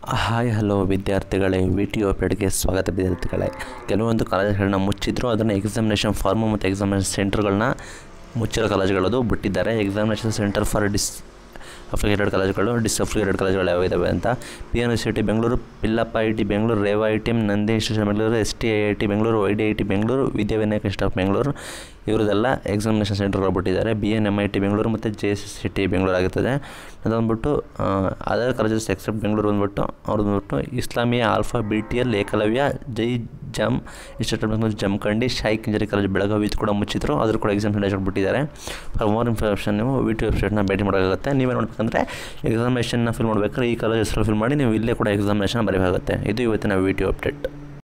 hi hello ವಿದ್ಯಾರ್ಥಿಗಳೇ V T ಅಪ್ಡೇಟ್ಗೆ ಸ್ವಾಗತ ವಿದ್ಯಾರ್ಥಿಗಳೇ ಕೆಲವೊಂದು ಕಾಲೇಜುಗಳನ್ನ ಮುಚ್ಚಿದ್ರು ಅದನ್ನು ಎಕ್ಸಾಮಿನೇಷನ್ ಫಾರ್ಮು ಮತ್ತು ಎಕ್ಸಾಮಿನೇಷನ್ ಸೆಂಟರ್ಗಳನ್ನ ಮುಚ್ಚಿರೋ ಕಾಲೇಜುಗಳದು ಬಿಟ್ಟಿದ್ದಾರೆ examination centre for disaffiliated ಕಾಲೇಜುಗಳು ಡಿಸ್ಅಫಿಲಿಯೇಟೆಡ್ ಕಾಲೇಜುಗಳು ಯಾವ ಇದಾವೆ ಅಂತ P N C T Bengaluru Pillappa I T Bengaluru Reva I T M Nandi institution Bengaluru S T I T Bengaluru Y D I T Bengaluru Vidyavinayaka institute of Bengaluru ಇವರದೆಲ್ಲ ಎಕ್ಸಾಮಿನೇಷನ್ ಸೆಂಟರ್ಗಳು ಬಿಟ್ಟಿದ್ದಾರೆ B N M I T Bengaluru ಮತ್ತು J S C T Bengaluru ಆಗುತ್ತದೆ ಅದು ಬಂದ್ಬಿಟ್ಟು ಅದರ್ ಕಾಲೇಜಸ್ ಎಕ್ಸೆಪ್ಟ್ ಬೆಂಗಳೂರು ಬಂದ್ಬಿಟ್ಟು ಅವ್ರದ್ದು ಬಂದ್ಬಿಟ್ಟು Islamiya alpha B T L Ekalavya Jai Jam institute of Jamakhandi Shaik engineering college Belagavi ಇದು ಕೂಡ ಮುಚ್ಚಿದ್ರು ಅದ್ರ ಕೂಡ ಎಕ್ಸಾಮ್ ಸೆಂಟರ್ ಬಿಟ್ಟಿದ್ದಾರೆ ಫಾರ್ ಮೋರ್ ಇನ್ಫಾರ್ಮೇಷನ್ ನೀವು ವಿ ಟಿ ವೆಬ್ಸೈಟ್ನ ಭೇಟಿ ಮಾಡೋಕ್ಕಾಗುತ್ತೆ ನೀವೇ ನೋಡ್ಬೇಕಂದ್ರೆ ಎಕ್ಸಾಮಿನೇಷನ್ನ ಫಿಲ್ ಮಾಡ್ಬೇಕಾದ್ರೆ ಈ ಕಾಲೇಜ್ ಹೆಸರು ಫಿಲ್ ಮಾಡಿ ನೀವು ಇಲ್ಲೇ ಕೂಡ ಎಕ್ಸಾಮಿನೇಷನ್ ಬರೀಬೇಕಾಗುತ್ತೆ ಇದು ಇವತ್ತಿನ ವಿ ಟಿ ಅಪ್ಡೇಟ್